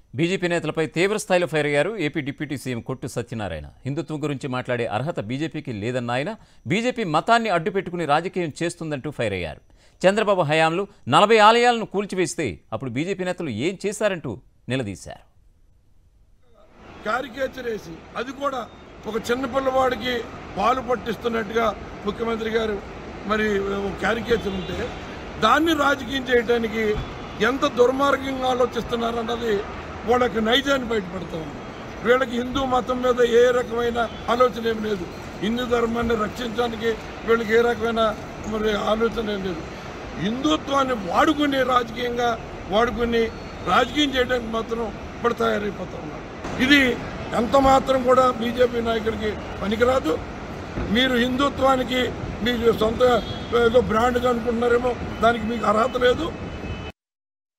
BJP నేతలపై తీవ్ర స్థాయిలో ఫైర్ అయ్యారు ఏపీ డిప్యూటీ సీఎం కొట్టు సత్యనారాయణ హిందుత్వం గురించి మాట్లాడే అర్హత బీజేపీకి లేదన్న ఆయన బీజేపీ మతాన్ని అడ్డుపెట్టుకుని రాజకీయం చేస్తుందంటూ ఫైర్ అయ్యారు చంద్రబాబు హయాంలో నలభై ఆలయాలను కూల్చివేస్తే అప్పుడు బీజేపీ నేతలు ఏం చేశారంటూ నిలదీశారు క్యారికేచర్ వేసి అది కూడా ఒక చిన్న పిల్లవాడికి పాలు పట్టిస్తున్నట్టుగా ముఖ్యమంత్రి గారు మరి క్యారికేచర్ ఉంటే దాన్ని రాజకీయం చేయడానికి ఎంత దుర్మార్గంగా ఆలోచిస్తున్నారన్నది వాళ్ళకి నైజాన్ని బయటపడతా ఉంది వీళ్ళకి హిందూ మతం మీద ఏ రకమైన ఆలోచన ఏం లేదు హిందూ ధర్మాన్ని రక్షించడానికి వీళ్ళకి ఏ రకమైన మరి ఆలోచన ఏం లేదు హిందుత్వాన్ని వాడుకుని రాజకీయంగా వాడుకుని రాజకీయం చేయడానికి మాత్రం ఇప్పుడు తయారైపోతా ఉన్నారు ఇది ఎంత మాత్రం కూడా బీజేపీ నాయకుడికి పనికిరాదు మీరు హిందుత్వానికి మీకు సొంత ఏదో బ్రాండ్గా అనుకుంటున్నారేమో దానికి మీకు అర్హత లేదు